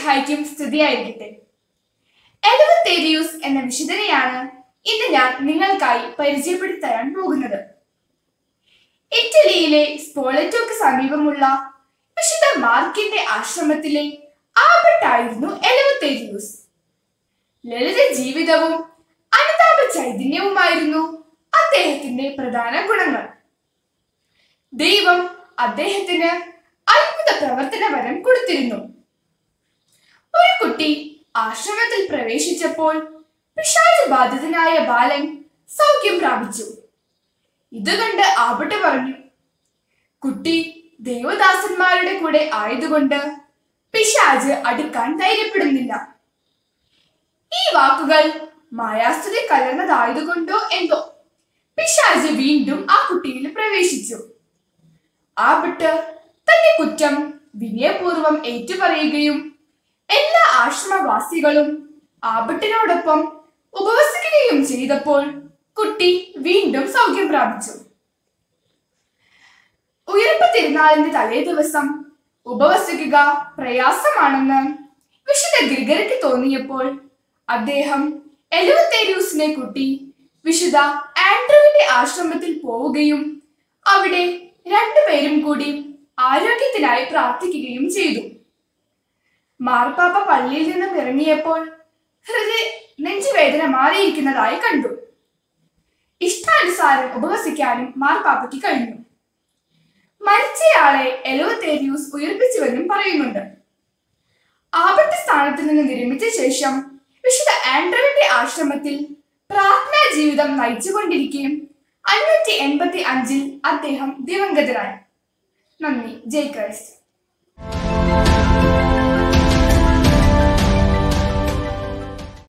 മിശിഹായ്ക്കും സ്തുതിയായിരിക്കട്ടെ എലവത്തേരിയൂസ് എന്ന വിശുദ്ധനെയാണ് ഇന്ന് ഞാൻ നിങ്ങൾക്കായി പരിചയപ്പെടുത്തി തരാൻ പോകുന്നത് ഇറ്റലിയിലെ സ്പോളറ്റോക്ക് സമീപമുള്ള വിശുദ്ധ മാർക്കിന്റെ ആശ്രമത്തിലെ ആപട്ടായിരുന്നു എലവത്തേരിയൂസ് ലളിത ജീവിതവും അനുതാപ ചൈതന്യവുമായിരുന്നു അദ്ദേഹത്തിന്റെ പ്രധാന ഗുണങ്ങൾ ദൈവം അദ്ദേഹത്തിന് അത്ഭുത പ്രവർത്തന വരം കൊടുത്തിരുന്നു ഒരു കുട്ടി ആശ്രമത്തിൽ പ്രവേശിച്ചപ്പോൾ പിശാച് ബാധിതനായ ബാലൻ സൗഖ്യം പ്രാപിച്ചു ഇത് കണ്ട് ആപട്ട് പറഞ്ഞു കുട്ടി ദേവദാസന്മാരുടെ കൂടെ ആയതുകൊണ്ട് പിശാജ് അടുക്കാൻ ധൈര്യപ്പെടുന്നില്ല ഈ വാക്കുകൾ മായാസ്തുതി കലർന്നതായതുകൊണ്ടോ എന്തോ പിശാജ് വീണ്ടും ആ കുട്ടിയിൽ പ്രവേശിച്ചു ആപട്ട് തന്റെ കുറ്റം വിനയപൂർവം ഏറ്റുപറയുകയും എല്ലാ ആശ്രമവാസികളും ആപട്ടിനോടൊപ്പം ഉപവസിക്കുകയും ചെയ്തപ്പോൾ കുട്ടി വീണ്ടും സൗഖ്യം പ്രാപിച്ചു ഉയർപ്പ് തിരുനാളിന്റെ തലേ ദിവസം ഉപവസിക്കുക പ്രയാസമാണെന്ന് വിശുദ്ധ ഗ്രിഗറിക്ക് തോന്നിയപ്പോൾ അദ്ദേഹം എലുവത്തേരിയൂസിനെ കൂട്ടി വിശുദ്ധ ആൻഡ്രൂവിന്റെ ആശ്രമത്തിൽ പോവുകയും അവിടെ രണ്ടുപേരും കൂടി ആരോഗ്യത്തിനായി പ്രാർത്ഥിക്കുകയും ചെയ്തു മാർപ്പാപ്പ പള്ളിയിൽ നിന്നും ഇറങ്ങിയപ്പോൾ ഹൃദയ നെഞ്ചുവേദന മാറിയിരിക്കുന്നതായി കണ്ടു ഇഷ്ടാനുസാരം ഉപവസിക്കാനും മാർപ്പാപ്പയ്ക്ക് കഴിഞ്ഞു മരിച്ചയാളെ എലോത്തേരിയൂസ് ഉയർപ്പിച്ചുവെന്നും പറയുന്നുണ്ട് ആപത്ത സ്ഥാനത്ത് നിന്ന് വിരമിച്ച ശേഷം വിശുദ്ധ ആൻഡ്രവിന്റെ ആശ്രമത്തിൽ പ്രാർത്ഥനാ ജീവിതം നയിച്ചുകൊണ്ടിരിക്കുകയും അഞ്ഞൂറ്റി എൺപത്തി അഞ്ചിൽ അദ്ദേഹം ദിവംഗതനായി നന്ദി ജയ് ക്രൈസ്റ്റ്